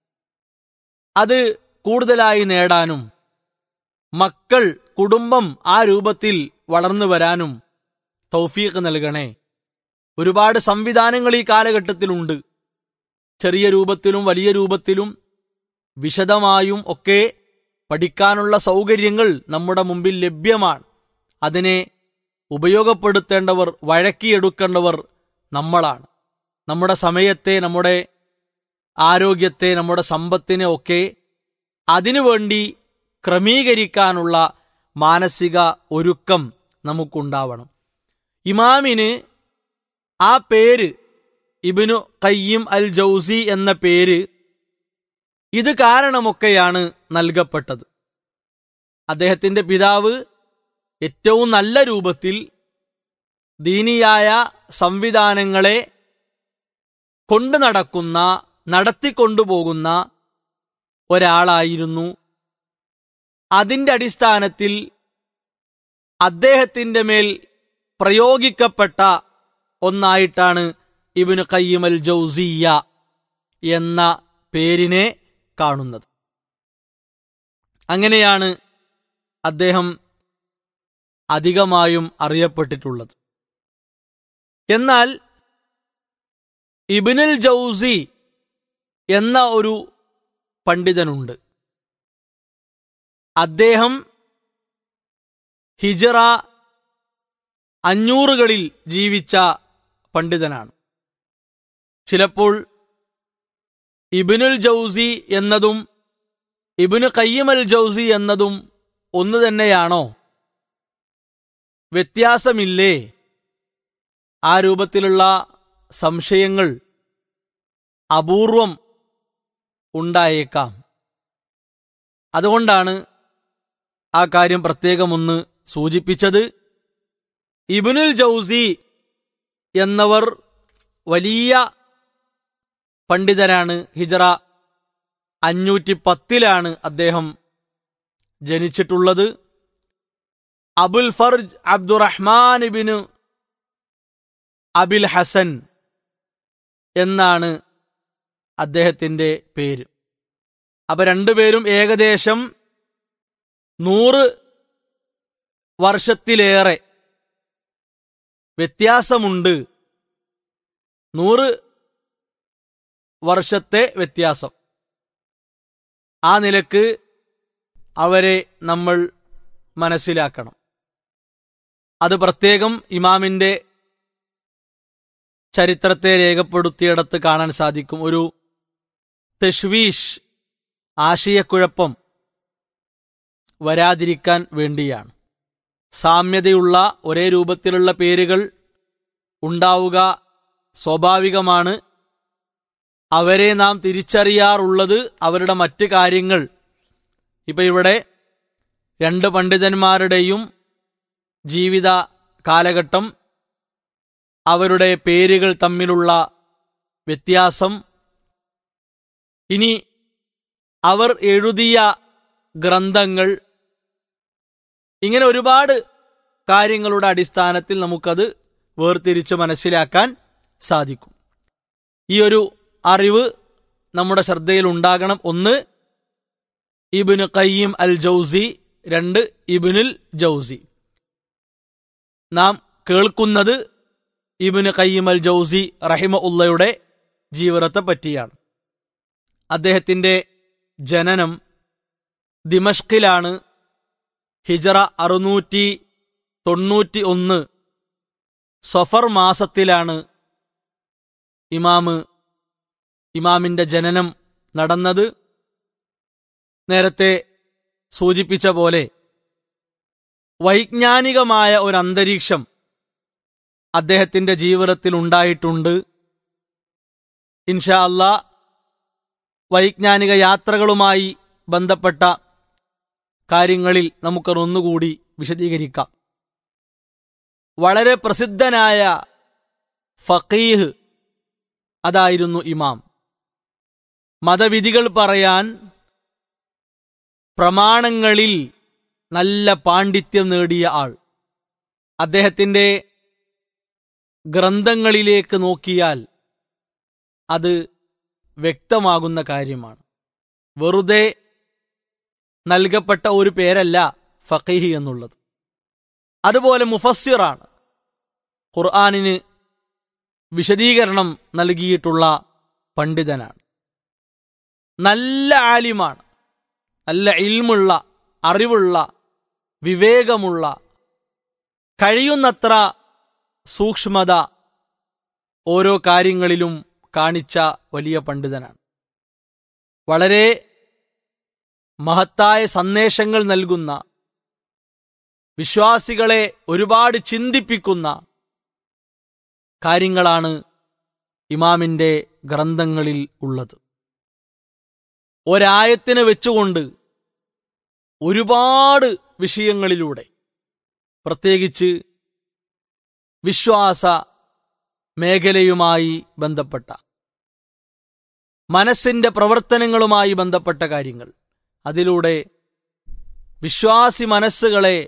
അത് കൂടുതലായി നേടാനും മക്കൾ കുടുംബം ആ രൂപത്തിൽ വളർന്നു വരാനും തൗഫീഖ് നൽകണേ ഒരുപാട് സംവിധാനങ്ങൾ ഈ കാലഘട്ടത്തിലുണ്ട് ചെറിയ രൂപത്തിലും വലിയ രൂപത്തിലും വിശദമായും ഒക്കെ പഠിക്കാനുള്ള സൗകര്യങ്ങൾ നമ്മുടെ മുമ്പിൽ ലഭ്യമാണ് അതിനെ ഉപയോഗപ്പെടുത്തേണ്ടവർ വഴക്കിയെടുക്കേണ്ടവർ നമ്മളാണ് നമ്മുടെ സമയത്തെ നമ്മുടെ ആരോഗ്യത്തെ നമ്മുടെ സമ്പത്തിനെ ഒക്കെ അതിനുവേണ്ടി ക്രമീകരിക്കാനുള്ള മാനസിക ഒരുക്കം നമുക്കുണ്ടാവണം ഇമാമിന് ആ പേര് ഇബിനു കയ്യം അൽ ജൗസി എന്ന പേര് ഇത് കാരണമൊക്കെയാണ് നൽകപ്പെട്ടത് അദ്ദേഹത്തിന്റെ പിതാവ് ഏറ്റവും നല്ല രൂപത്തിൽ ദീനിയായ സംവിധാനങ്ങളെ കൊണ്ടു നടക്കുന്ന നടത്തിക്കൊണ്ടുപോകുന്ന ഒരാളായിരുന്നു അതിന്റെ അടിസ്ഥാനത്തിൽ അദ്ദേഹത്തിന്റെ മേൽ പ്രയോഗിക്കപ്പെട്ട ഒന്നായിട്ടാണ് ഇബിന് കയ്യമൽ ജൗസിയ എന്ന പേരിനെ കാണുന്നത് അങ്ങനെയാണ് അദ്ദേഹം അധികമായും അറിയപ്പെട്ടിട്ടുള്ളത് എന്നാൽ ഇബിനുൽ ജൗസി എന്ന ഒരു പണ്ഡിതനുണ്ട് അദ്ദേഹം ഹിജറ അഞ്ഞൂറുകളിൽ ജീവിച്ച പണ്ഡിതനാണ് ചിലപ്പോൾ ഇബിനുൽ ജൗസി എന്നതും ഇബിനു കയ്യമൽ ജൗസി എന്നതും ഒന്നു തന്നെയാണോ വ്യത്യാസമില്ലേ ആ രൂപത്തിലുള്ള സംശയങ്ങൾ അപൂർവം ഉണ്ടായേക്കാം അതുകൊണ്ടാണ് ആ കാര്യം പ്രത്യേകമൊന്ന് സൂചിപ്പിച്ചത് ഇബിനുൽ ജൗസി എന്നവർ വലിയ പണ്ഡിതനാണ് ഹിജറ അഞ്ഞൂറ്റി പത്തിലാണ് അദ്ദേഹം ജനിച്ചിട്ടുള്ളത് അബുൽ ഫർജ് അബ്ദുറഹ്മാൻ ഇബിനു അബിൽ ഹസൻ എന്നാണ് അദ്ദേഹത്തിന്റെ പേര് അപ്പൊ രണ്ടുപേരും ഏകദേശം നൂറ് വർഷത്തിലേറെ വ്യത്യാസമുണ്ട് നൂറ് വർഷത്തെ വ്യത്യാസം ആ നിലക്ക് അവരെ നമ്മൾ മനസ്സിലാക്കണം അത് പ്രത്യേകം ഇമാമിന്റെ ചരിത്രത്തെ രേഖപ്പെടുത്തിയിടത്ത് കാണാൻ സാധിക്കും ഒരു തെഷ്വീഷ് ആശയക്കുഴപ്പം വരാതിരിക്കാൻ വേണ്ടിയാണ് സാമ്യതയുള്ള ഒരേ രൂപത്തിലുള്ള പേരുകൾ ഉണ്ടാവുക സ്വാഭാവികമാണ് അവരെ നാം തിരിച്ചറിയാറുള്ളത് അവരുടെ മറ്റ് കാര്യങ്ങൾ ഇപ്പൊ ഇവിടെ രണ്ട് പണ്ഡിതന്മാരുടെയും ജീവിത കാലഘട്ടം അവരുടെ പേരുകൾ തമ്മിലുള്ള വ്യത്യാസം ഇനി അവർ എഴുതിയ ഗ്രന്ഥങ്ങൾ ഇങ്ങനെ ഒരുപാട് കാര്യങ്ങളുടെ അടിസ്ഥാനത്തിൽ നമുക്കത് വേർതിരിച്ച് മനസ്സിലാക്കാൻ സാധിക്കും ഈ ഒരു അറിവ് നമ്മുടെ ശ്രദ്ധയിൽ ഉണ്ടാകണം ഒന്ന് ഇബിന് കയ്യം അൽ ജൗസി രണ്ട് ഇബിനുൽ ജൗസി നാം കേൾക്കുന്നത് ഇബിന് കയ്യം അൽ ജൗസി റഹിമ ഉള്ളയുടെ ജീവിതത്തെ പറ്റിയാണ് അദ്ദേഹത്തിന്റെ ജനനം ദിമഷ്കിലാണ് ഹിജറ അറുന്നൂറ്റി തൊണ്ണൂറ്റി ഒന്ന് സഫർ മാസത്തിലാണ് ഇമാമ് ഇമാമിന്റെ ജനനം നടന്നത് നേരത്തെ സൂചിപ്പിച്ച പോലെ വൈജ്ഞാനികമായ ഒരു അന്തരീക്ഷം അദ്ദേഹത്തിന്റെ ജീവിതത്തിൽ ഉണ്ടായിട്ടുണ്ട് ഇൻഷാ അല്ലാ വൈജ്ഞാനിക യാത്രകളുമായി ബന്ധപ്പെട്ട കാര്യങ്ങളിൽ നമുക്കതൊന്നുകൂടി വിശദീകരിക്കാം വളരെ പ്രസിദ്ധനായ ഫക്കീഹ് അതായിരുന്നു ഇമാം മതവിധികൾ പറയാൻ പ്രമാണങ്ങളിൽ നല്ല പാണ്ഡിത്യം നേടിയ ആൾ അദ്ദേഹത്തിന്റെ ഗ്രന്ഥങ്ങളിലേക്ക് നോക്കിയാൽ അത് വ്യക്തമാകുന്ന കാര്യമാണ് വെറുതെ നൽകപ്പെട്ട ഒരു പേരല്ല ഫഖീഹി എന്നുള്ളത് അതുപോലെ മുഫസ്സിറാണ് ഖുർആാനിന് വിശദീകരണം നൽകിയിട്ടുള്ള പണ്ഡിതനാണ് നല്ല ആലിമാണ് നല്ല ഇൽമുള്ള അറിവുള്ള വിവേകമുള്ള കഴിയുന്നത്ര സൂക്ഷ്മത ഓരോ കാര്യങ്ങളിലും കാണിച്ച വലിയ പണ്ഡിതനാണ് വളരെ മഹത്തായ സന്ദേശങ്ങൾ നൽകുന്ന വിശ്വാസികളെ ഒരുപാട് ചിന്തിപ്പിക്കുന്ന കാര്യങ്ങളാണ് ഇമാമിന്റെ ഗ്രന്ഥങ്ങളിൽ ഉള്ളത് ഒരായത്തിന് വെച്ചുകൊണ്ട് ഒരുപാട് വിഷയങ്ങളിലൂടെ പ്രത്യേകിച്ച് വിശ്വാസ മേഖലയുമായി ബന്ധപ്പെട്ട മനസ്സിന്റെ പ്രവർത്തനങ്ങളുമായി ബന്ധപ്പെട്ട കാര്യങ്ങൾ അതിലൂടെ വിശ്വാസി മനസ്സുകളെ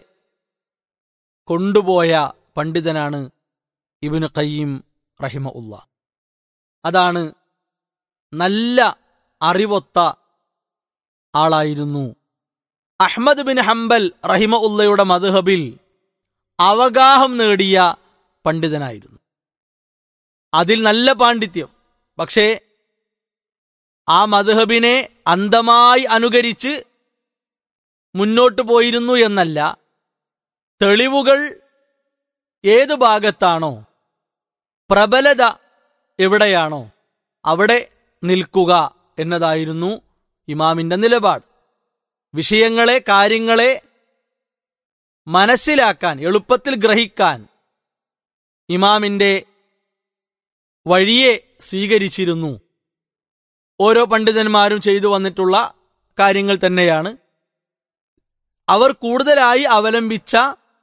കൊണ്ടുപോയ പണ്ഡിതനാണ് ഇബിന് ഖയ്യീം റഹിമ ഉള്ള അതാണ് നല്ല അറിവൊത്ത ആളായിരുന്നു അഹ്മദ് ബിൻ ഹംബൽ റഹിമ ഉള്ളയുടെ മദ്ഹബിൽ അവഗാഹം നേടിയ പണ്ഡിതനായിരുന്നു അതിൽ നല്ല പാണ്ഡിത്യം പക്ഷേ ആ മദ്ഹബിനെ അന്ധമായി അനുകരിച്ച് മുന്നോട്ടു പോയിരുന്നു എന്നല്ല തെളിവുകൾ ഏതു ഭാഗത്താണോ പ്രബലത എവിടെയാണോ അവിടെ നിൽക്കുക എന്നതായിരുന്നു ഇമാമിന്റെ നിലപാട് വിഷയങ്ങളെ കാര്യങ്ങളെ മനസ്സിലാക്കാൻ എളുപ്പത്തിൽ ഗ്രഹിക്കാൻ ഇമാമിന്റെ വഴിയെ സ്വീകരിച്ചിരുന്നു ഓരോ പണ്ഡിതന്മാരും ചെയ്തു വന്നിട്ടുള്ള കാര്യങ്ങൾ തന്നെയാണ് അവർ കൂടുതലായി അവലംബിച്ച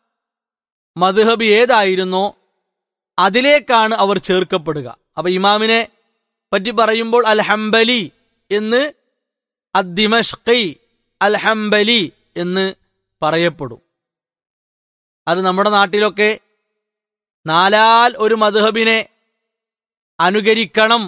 മദ്ഹബ് ഏതായിരുന്നോ അതിലേക്കാണ് അവർ ചേർക്കപ്പെടുക അപ്പൊ ഇമാമിനെ പറ്റി പറയുമ്പോൾ അൽ ഹംബലി എന്ന് അദ്ദിമഷ്കി അൽ ഹംബലി എന്ന് പറയപ്പെടും അത് നമ്മുടെ നാട്ടിലൊക്കെ നാലാൽ ഒരു മദ്ഹബിനെ അനുകരിക്കണം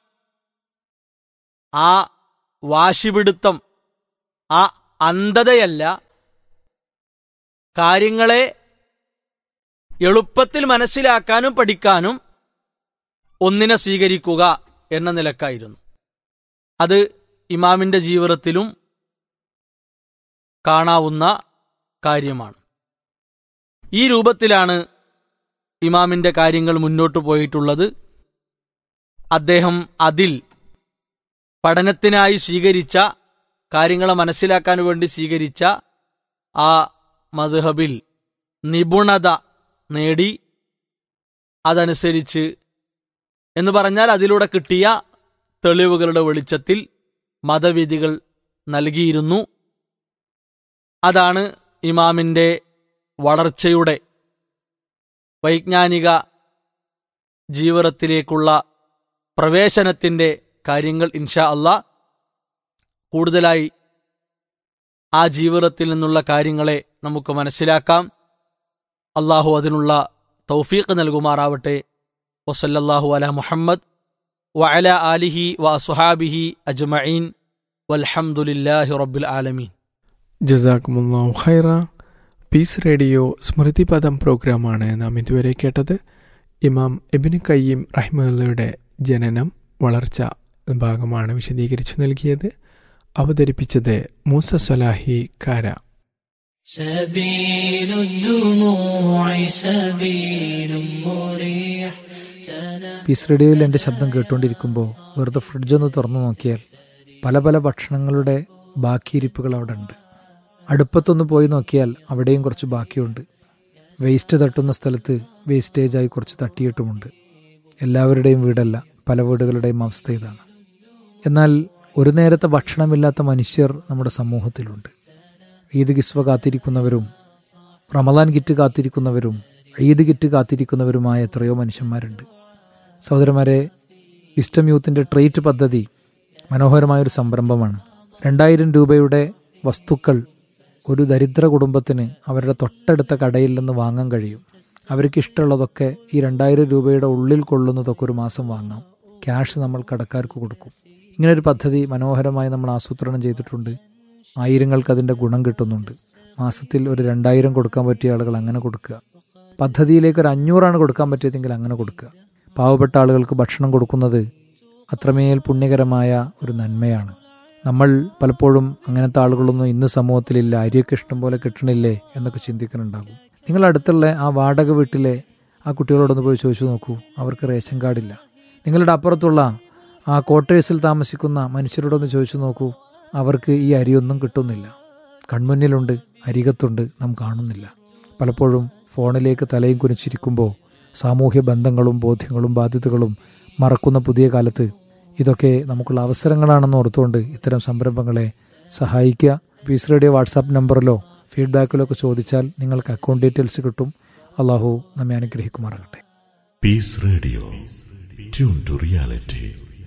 ആ വാശിപിടുത്തം ആ അന്ധതയല്ല കാര്യങ്ങളെ എളുപ്പത്തിൽ മനസ്സിലാക്കാനും പഠിക്കാനും ഒന്നിനെ സ്വീകരിക്കുക എന്ന നിലക്കായിരുന്നു അത് ഇമാമിന്റെ ജീവിതത്തിലും കാണാവുന്ന കാര്യമാണ് ഈ രൂപത്തിലാണ് ഇമാമിന്റെ കാര്യങ്ങൾ മുന്നോട്ടു പോയിട്ടുള്ളത് അദ്ദേഹം അതിൽ പഠനത്തിനായി സ്വീകരിച്ച കാര്യങ്ങളെ മനസ്സിലാക്കാൻ വേണ്ടി സ്വീകരിച്ച ആ മദ്ഹബിൽ നിപുണത നേടി അതനുസരിച്ച് എന്ന് പറഞ്ഞാൽ അതിലൂടെ കിട്ടിയ തെളിവുകളുടെ വെളിച്ചത്തിൽ മതവിധികൾ നൽകിയിരുന്നു അതാണ് ഇമാമിന്റെ വളർച്ചയുടെ വൈജ്ഞാനിക ജീവിതത്തിലേക്കുള്ള പ്രവേശനത്തിന്റെ കാര്യങ്ങൾ ഇൻഷാ അള്ളാ കൂടുതലായി ആ ജീവിതത്തിൽ നിന്നുള്ള കാര്യങ്ങളെ നമുക്ക് മനസ്സിലാക്കാം അള്ളാഹു അതിനുള്ള തൗഫീഖ് നൽകുമാറാവട്ടെ വസല്ലല്ലാഹു അല മുഹമ്മദ് വഅല ആലിഹി വ അസുഹാബിഹി അജ്മഈൻ വൽഹംദുലില്ലാഹി റബ്ബിൽ ആലമീൻ ജസാക്കുമുല്ലാഹു ഖൈറ പീസ് റേഡിയോ സ്മൃതിപദം പ്രോഗ്രാമാണ് നാം ഇതുവരെ കേട്ടത് ഇമാം എബിന് കയ്യീം റഹ്മുള്ളയുടെ ജനനം വളർച്ച ഭാഗമാണ് വിശദീകരിച്ചു നൽകിയത് അവതരിപ്പിച്ചത് മൂസ സലാഹി കാര سبيل الدموع سبيل مريح പീസ് റേഡിയോയിൽ എൻ്റെ ശബ്ദം കേട്ടുകൊണ്ടിരിക്കുമ്പോൾ വെറുതെ ഫ്രിഡ്ജ് ഒന്ന് തുറന്നു നോക്കിയാൽ പല പല ഭക്ഷണങ്ങളുടെ ബാക്കിയിരിപ്പുകൾ അവിടെ ഉണ്ട് അടുപ്പത്തൊന്ന് പോയി നോക്കിയാൽ അവിടെയും കുറച്ച് ബാക്കിയുണ്ട് വേസ്റ്റ് തട്ടുന്ന സ്ഥലത്ത് വേസ്റ്റേജായി കുറച്ച് തട്ടിയിട്ടുമുണ്ട് എല്ലാവരുടെയും വീടല്ല പല വീടുകളുടെയും അവസ്ഥ ഇതാണ് എന്നാൽ ഒരു നേരത്തെ ഭക്ഷണമില്ലാത്ത മനുഷ്യർ നമ്മുടെ സമൂഹത്തിലുണ്ട് ഈദ് കിസ്വ കാത്തിരിക്കുന്നവരും റമദാൻ കിറ്റ് കാത്തിരിക്കുന്നവരും ഈദ് കിറ്റ് കാത്തിരിക്കുന്നവരുമായ എത്രയോ മനുഷ്യന്മാരുണ്ട് സഹോദരന്മാരെ വിസ്റ്റം യൂത്തിൻ്റെ ട്രേറ്റ് പദ്ധതി മനോഹരമായൊരു സംരംഭമാണ് രണ്ടായിരം രൂപയുടെ വസ്തുക്കൾ ഒരു ദരിദ്ര കുടുംബത്തിന് അവരുടെ തൊട്ടടുത്ത കടയിൽ നിന്ന് വാങ്ങാൻ കഴിയും അവർക്ക് ഇഷ്ടമുള്ളതൊക്കെ ഈ രണ്ടായിരം രൂപയുടെ ഉള്ളിൽ കൊള്ളുന്നതൊക്കെ ഒരു മാസം വാങ്ങാം ക്യാഷ് നമ്മൾ കടക്കാർക്ക് കൊടുക്കും ഇങ്ങനൊരു പദ്ധതി മനോഹരമായി നമ്മൾ ആസൂത്രണം ചെയ്തിട്ടുണ്ട് ആയിരങ്ങൾക്ക് അതിൻ്റെ ഗുണം കിട്ടുന്നുണ്ട് മാസത്തിൽ ഒരു രണ്ടായിരം കൊടുക്കാൻ പറ്റിയ ആളുകൾ അങ്ങനെ കൊടുക്കുക പദ്ധതിയിലേക്ക് ഒരു അഞ്ഞൂറാണ് കൊടുക്കാൻ പറ്റിയതെങ്കിൽ അങ്ങനെ കൊടുക്കുക പാവപ്പെട്ട ആളുകൾക്ക് ഭക്ഷണം കൊടുക്കുന്നത് അത്രമേൽ പുണ്യകരമായ ഒരു നന്മയാണ് നമ്മൾ പലപ്പോഴും അങ്ങനത്തെ ആളുകളൊന്നും ഇന്ന് സമൂഹത്തിലില്ല അരിയൊക്കെ ഇഷ്ടം പോലെ കിട്ടണില്ലേ എന്നൊക്കെ ചിന്തിക്കുന്നുണ്ടാകും നിങ്ങൾ അടുത്തുള്ള ആ വാടക വീട്ടിലെ ആ കുട്ടികളോടൊന്ന് പോയി ചോദിച്ചു നോക്കൂ അവർക്ക് റേഷൻ കാർഡില്ല നിങ്ങളുടെ അപ്പുറത്തുള്ള ആ ക്വാർട്ടേഴ്സിൽ താമസിക്കുന്ന മനുഷ്യരോടൊന്ന് ചോദിച്ചു നോക്കൂ അവർക്ക് ഈ അരിയൊന്നും കിട്ടുന്നില്ല കൺമുന്നിലുണ്ട് അരികത്തുണ്ട് നാം കാണുന്നില്ല പലപ്പോഴും ഫോണിലേക്ക് തലയും കുനിച്ചിരിക്കുമ്പോൾ സാമൂഹ്യ ബന്ധങ്ങളും ബോധ്യങ്ങളും ബാധ്യതകളും മറക്കുന്ന പുതിയ കാലത്ത് ഇതൊക്കെ നമുക്കുള്ള അവസരങ്ങളാണെന്ന് ഓർത്തുകൊണ്ട് ഇത്തരം സംരംഭങ്ങളെ സഹായിക്കുക പീസ് റേഡിയോ വാട്സാപ്പ് നമ്പറിലോ ഫീഡ്ബാക്കിലോ ഒക്കെ ചോദിച്ചാൽ നിങ്ങൾക്ക് അക്കൗണ്ട് ഡീറ്റെയിൽസ് കിട്ടും അള്ളാഹു നമ്മെ അനുഗ്രഹിക്കുമാറാകട്ടെ Peace Radio. Tune to reality.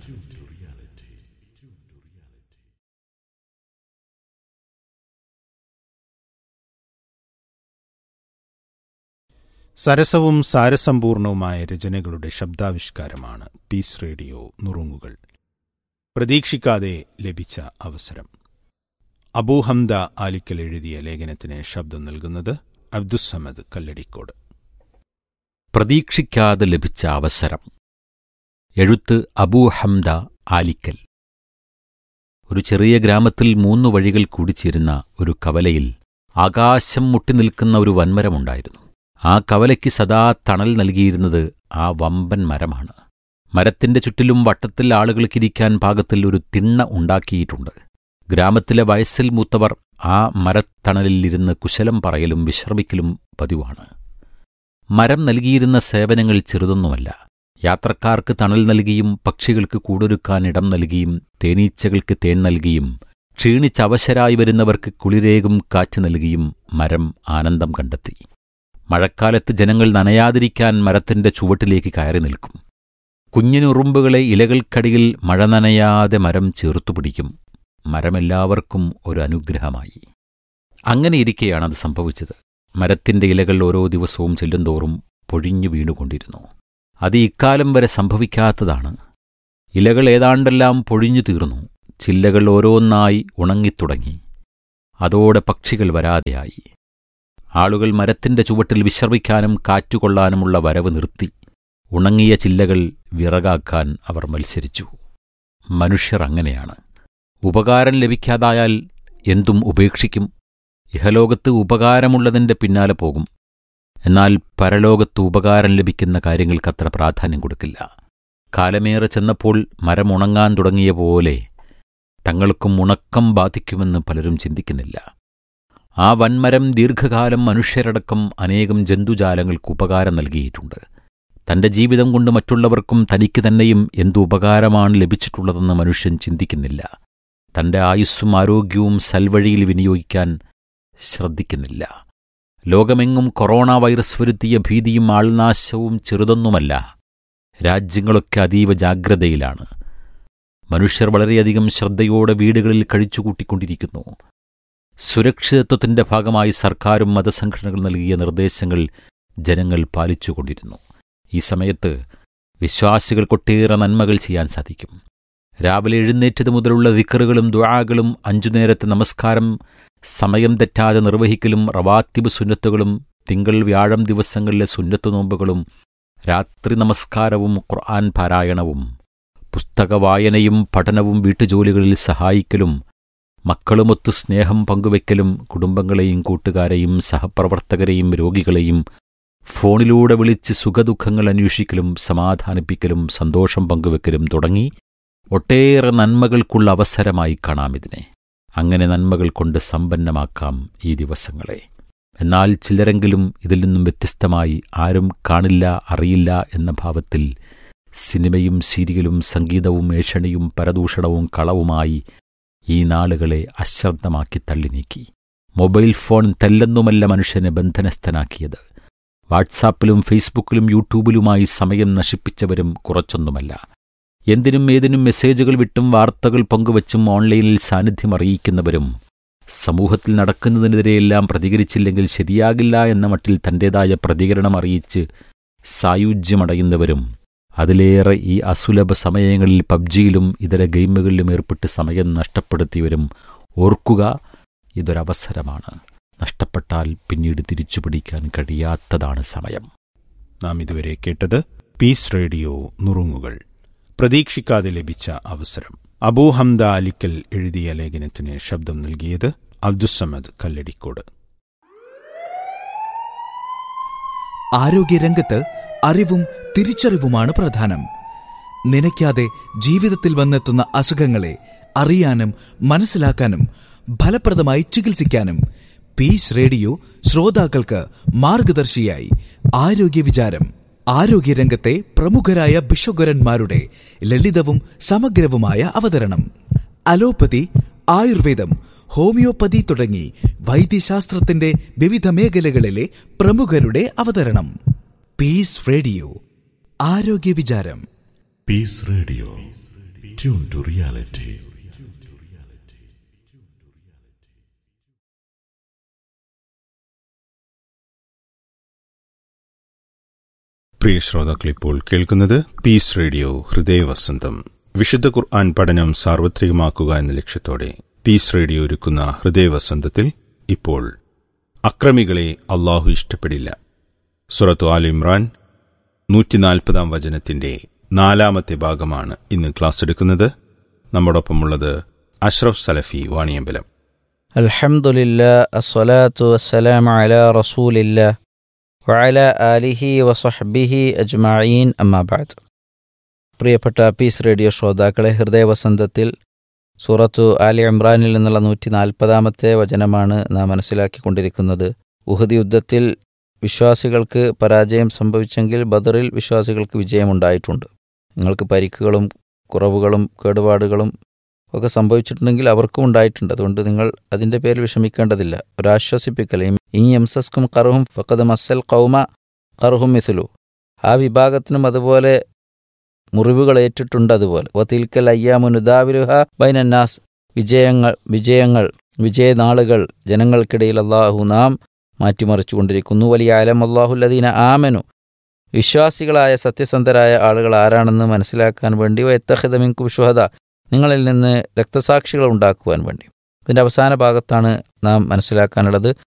സരസവും സാരസമ്പൂർണവുമായ രചനകളുടെ ശബ്ദാവിഷ്കാരമാണ് പീസ് റേഡിയോ നുറുങ്ങുകൾ പ്രതീക്ഷിക്കാതെ ലഭിച്ച അവസരം അബൂഹംദ ആലിക്കൽ എഴുതിയ ലേഖനത്തിന് ശബ്ദം നൽകുന്നത് അബ്ദുസമദ് കല്ലടിക്കോട് പ്രതീക്ഷിക്കാതെ ലഭിച്ച അവസരം എഴുത്ത് അബൂ ഹംദ ആലിക്കൽ ഒരു ചെറിയ ഗ്രാമത്തിൽ മൂന്ന് വഴികൾ കൂടിച്ചേരുന്ന ഒരു കവലയിൽ ആകാശം മുട്ടി നിൽക്കുന്ന ഒരു വൻമരമുണ്ടായിരുന്നു ആ കവലയ്ക്ക് സദാ തണൽ നൽകിയിരുന്നത് ആ വമ്പൻ മരമാണ് മരത്തിന്റെ ചുറ്റിലും വട്ടത്തിൽ ആളുകൾക്കിരിക്കാൻ പാകത്തിൽ ഒരു തിണ്ണ ഉണ്ടാക്കിയിട്ടുണ്ട് ഗ്രാമത്തിലെ വയസ്സിൽ മൂത്തവർ ആ മരത്തണലിൽ ഇരുന്ന് കുശലം പറയലും വിശ്രമിക്കലും പതിവാണ് മരം നൽകിയിരുന്ന സേവനങ്ങൾ ചെറുതൊന്നുമല്ല യാത്രക്കാർക്ക് തണൽ നൽകിയും പക്ഷികൾക്ക് കൂടൊരുക്കാൻ ഇടം നൽകിയും തേനീച്ചകൾക്ക് തേൻ നൽകിയും ക്ഷീണിച്ചവശരായി വരുന്നവർക്ക് കുളിരേകും കാറ്റ് നൽകിയും മരം ആനന്ദം കണ്ടെത്തി മഴക്കാലത്ത് ജനങ്ങൾ നനയാതിരിക്കാൻ മരത്തിന്റെ ചുവട്ടിലേക്ക് കയറി നിൽക്കും കുഞ്ഞിനുറുമ്പുകളെ ഇലകൾക്കടിയിൽ മഴ നനയാതെ മരം ചേർത്തുപിടിക്കും മരമെല്ലാവർക്കും ഒരു അനുഗ്രഹമായി അങ്ങനെയിരിക്കെയാണ് അത് സംഭവിച്ചത് മരത്തിന്റെ ഇലകൾ ഓരോ ദിവസവും ചെല്ലുന്തോറും പൊഴിഞ്ഞു വീണുകൊണ്ടിരുന്നു അത് ഇക്കാലം വരെ സംഭവിക്കാത്തതാണ് ഇലകൾ ഏതാണ്ടെല്ലാം പൊഴിഞ്ഞു തീർന്നു ചില്ലകൾ ഓരോന്നായി ഉണങ്ങിത്തുടങ്ങി അതോടെ പക്ഷികൾ വരാതെയായി ആളുകൾ മരത്തിന്റെ ചുവട്ടിൽ വിശ്രമിക്കാനും കാറ്റുകൊള്ളാനുമുള്ള വരവ് നിർത്തി ഉണങ്ങിയ ചില്ലകൾ വിറകാക്കാൻ അവർ മത്സരിച്ചു മനുഷ്യർ അങ്ങനെയാണ് ഉപകാരം ലഭിക്കാതായാൽ എന്തും ഉപേക്ഷിക്കും ഇഹലോകത്ത് ഉപകാരമുള്ളതിന്റെ പിന്നാലെ പോകും എന്നാൽ പരലോകത്ത് ഉപകാരം ലഭിക്കുന്ന കാര്യങ്ങൾക്കത്ര പ്രാധാന്യം കൊടുക്കില്ല കാലമേറെ ചെന്നപ്പോൾ മരമുണങ്ങാൻ തുടങ്ങിയ പോലെ തങ്ങൾക്കും ഉണക്കം ബാധിക്കുമെന്ന് പലരും ചിന്തിക്കുന്നില്ല ആ വൻമരം ദീർഘകാലം മനുഷ്യരടക്കം അനേകം ജന്തുജാലങ്ങൾക്ക് ഉപകാരം നൽകിയിട്ടുണ്ട് തന്റെ ജീവിതം കൊണ്ട് മറ്റുള്ളവർക്കും തനിക്ക് തന്നെയും എന്തു ഉപകാരമാണ് ലഭിച്ചിട്ടുള്ളതെന്ന് മനുഷ്യൻ ചിന്തിക്കുന്നില്ല തന്റെ ആയുസ്സും ആരോഗ്യവും സൽവഴിയിൽ വിനിയോഗിക്കാൻ ശ്രദ്ധിക്കുന്നില്ല ലോകമെങ്ങും കൊറോണ വൈറസ് വരുത്തിയ ഭീതിയും ആൾനാശവും ചെറുതൊന്നുമല്ല രാജ്യങ്ങളൊക്കെ അതീവ ജാഗ്രതയിലാണ് മനുഷ്യർ വളരെയധികം ശ്രദ്ധയോടെ വീടുകളിൽ കഴിച്ചുകൂട്ടിക്കൊണ്ടിരിക്കുന്നു സുരക്ഷിതത്വത്തിന്റെ ഭാഗമായി സർക്കാരും മതസംഘടനകൾ നൽകിയ നിർദ്ദേശങ്ങൾ ജനങ്ങൾ പാലിച്ചുകൊണ്ടിരുന്നു ഈ സമയത്ത് വിശ്വാസികൾക്കൊട്ടേറെ നന്മകൾ ചെയ്യാൻ സാധിക്കും രാവിലെ എഴുന്നേറ്റത് മുതലുള്ള ദിക്കറുകളും ദ്വാകളും അഞ്ചു നേരത്തെ നമസ്കാരം സമയം തെറ്റാതെ നിർവഹിക്കലും റവാത്തിബ് സുന്നത്തുകളും തിങ്കൾ വ്യാഴം ദിവസങ്ങളിലെ സുന്നത്തു നോമ്പുകളും രാത്രി നമസ്കാരവും ഖുർആൻ പാരായണവും പുസ്തക വായനയും പഠനവും വീട്ടുജോലികളിൽ സഹായിക്കലും മക്കളുമൊത്ത് സ്നേഹം പങ്കുവെക്കലും കുടുംബങ്ങളെയും കൂട്ടുകാരെയും സഹപ്രവർത്തകരെയും രോഗികളെയും ഫോണിലൂടെ വിളിച്ച് സുഖദുഃഖങ്ങൾ അന്വേഷിക്കലും സമാധാനിപ്പിക്കലും സന്തോഷം പങ്കുവെക്കലും തുടങ്ങി ഒട്ടേറെ നന്മകൾക്കുള്ള അവസരമായി കാണാം ഇതിനെ അങ്ങനെ നന്മകൾ കൊണ്ട് സമ്പന്നമാക്കാം ഈ ദിവസങ്ങളെ എന്നാൽ ചിലരെങ്കിലും ഇതിൽ നിന്നും വ്യത്യസ്തമായി ആരും കാണില്ല അറിയില്ല എന്ന ഭാവത്തിൽ സിനിമയും സീരിയലും സംഗീതവും ഏഷണിയും പരദൂഷണവും കളവുമായി ഈ നാളുകളെ അശ്രദ്ധമാക്കി തള്ളി നീക്കി മൊബൈൽ ഫോൺ തെല്ലെന്നുമല്ല മനുഷ്യനെ ബന്ധനസ്ഥനാക്കിയത് വാട്സാപ്പിലും ഫേസ്ബുക്കിലും യൂട്യൂബിലുമായി സമയം നശിപ്പിച്ചവരും കുറച്ചൊന്നുമല്ല എന്തിനും ഏതിനും മെസ്സേജുകൾ വിട്ടും വാർത്തകൾ പങ്കുവച്ചും ഓൺലൈനിൽ സാന്നിധ്യം അറിയിക്കുന്നവരും സമൂഹത്തിൽ നടക്കുന്നതിനെതിരെയെല്ലാം പ്രതികരിച്ചില്ലെങ്കിൽ ശരിയാകില്ല എന്ന മട്ടിൽ തൻ്റേതായ പ്രതികരണം അറിയിച്ച് സായുജ്യമടയുന്നവരും അതിലേറെ ഈ അസുലഭ സമയങ്ങളിൽ പബ്ജിയിലും ഇതര ഗെയിമുകളിലും ഏർപ്പെട്ട് സമയം നഷ്ടപ്പെടുത്തിയവരും ഓർക്കുക ഇതൊരവസരമാണ് നഷ്ടപ്പെട്ടാൽ പിന്നീട് തിരിച്ചുപിടിക്കാൻ കഴിയാത്തതാണ് സമയം നാം ഇതുവരെ കേട്ടത് പീസ് റേഡിയോ നുറുങ്ങുകൾ പ്രതീക്ഷിക്കാതെ ലഭിച്ച അവസരം അബൂ ഹംദ അലിക്കൽ എഴുതിയ ലേഖനത്തിന് ശബ്ദം നൽകിയത് അബ്ദുസമദ് കല്ലടിക്കോട് ആരോഗ്യരംഗത്ത് അറിവും തിരിച്ചറിവുമാണ് പ്രധാനം നനയ്ക്കാതെ ജീവിതത്തിൽ വന്നെത്തുന്ന അസുഖങ്ങളെ അറിയാനും മനസ്സിലാക്കാനും ഫലപ്രദമായി ചികിത്സിക്കാനും പീസ് റേഡിയോ ശ്രോതാക്കൾക്ക് മാർഗദർശിയായി ആരോഗ്യ വിചാരം ആരോഗ്യരംഗത്തെ പ്രമുഖരായ ബിഷഗുരന്മാരുടെ ലളിതവും സമഗ്രവുമായ അവതരണം അലോപ്പതി ആയുർവേദം ഹോമിയോപ്പതി തുടങ്ങി വൈദ്യശാസ്ത്രത്തിന്റെ വിവിധ മേഖലകളിലെ പ്രമുഖരുടെ അവതരണം പീസ് റേഡിയോ ആരോഗ്യ വിചാരം peace radio tune to reality പ്രിയ ശ്രോതാക്കൾ ഇപ്പോൾ കേൾക്കുന്നത് പീസ് റേഡിയോ ഹൃദയവസന്തം വിശുദ്ധ ഖുർആൻ പഠനം സാർവത്രികമാക്കുക എന്ന ലക്ഷ്യത്തോടെ പീസ് റേഡിയോ ഒരുക്കുന്ന ഹൃദയവസന്തത്തിൽ ഇപ്പോൾ അക്രമികളെ അള്ളാഹു ഇഷ്ടപ്പെടില്ല സുറത്തു ആൽ ഇമ്രാൻ നൂറ്റിനാൽപ്പതാം വചനത്തിന്റെ നാലാമത്തെ ഭാഗമാണ് ഇന്ന് ക്ലാസ് എടുക്കുന്നത് നമ്മോടൊപ്പമുള്ളത് അഷ്റഫ് സലഫി വാണിയമ്പലം الحمد لله الصلاة والسلام على رسول الله وعلى آله وصحبه أجمعين أما بعد പ്രിയപ്പെട്ട പീസ് റേഡിയോ ശ്രോതാക്കളെ ഹൃദയവസന്തത്തിൽ സൂറത്തു ആലി ഇമ്രാനിൽ നിന്നുള്ള നൂറ്റി നാൽപ്പതാമത്തെ വചനമാണ് നാം മനസ്സിലാക്കിക്കൊണ്ടിരിക്കുന്നത് ഉഹദ് യുദ്ധത്തിൽ വിശ്വാസികൾക്ക് പരാജയം സംഭവിച്ചെങ്കിൽ ബദറിൽ വിശ്വാസികൾക്ക് വിജയമുണ്ടായിട്ടുണ്ട് നിങ്ങൾക്ക് പരിക്കുകളും കുറവുകളും കേടുപാടുകളും ഒക്കെ സംഭവിച്ചിട്ടുണ്ടെങ്കിൽ അവർക്കും ഉണ്ടായിട്ടുണ്ട് അതുകൊണ്ട് നിങ്ങൾ അതിൻ്റെ പേരിൽ വിഷമിക്കേണ്ടതില്ല ഒരാശ്വസിപ്പിക്കൽ ഈ എംസസ്കും കറുഹും ഫക്കത് മസൽ കൗമ കറുഹും മിഥുലു ആ വിഭാഗത്തിനും അതുപോലെ മുറിവുകൾ ഏറ്റിട്ടുണ്ട് അതുപോലെ വത്തിൽക്കൽ അയ്യാമുനുദാവിലുഹ ബൈനന്നാസ് വിജയങ്ങൾ വിജയങ്ങൾ വിജയനാളുകൾ ജനങ്ങൾക്കിടയിൽ അള്ളാഹു നാം മാറ്റിമറിച്ചുകൊണ്ടിരിക്കുന്നു വലിയ അലം അള്ളാഹുല്ലദീന ആമനു വിശ്വാസികളായ സത്യസന്ധരായ ആളുകൾ ആരാണെന്ന് മനസ്സിലാക്കാൻ വേണ്ടി എത്തഹിതമിൻകും ഷുഹദ നിങ്ങളിൽ നിന്ന് രക്തസാക്ഷികൾ ഉണ്ടാക്കുവാൻ വേണ്ടി ഇതിൻ്റെ അവസാന ഭാഗത്താണ് നാം മനസ്സിലാക്കാനുള്ളത്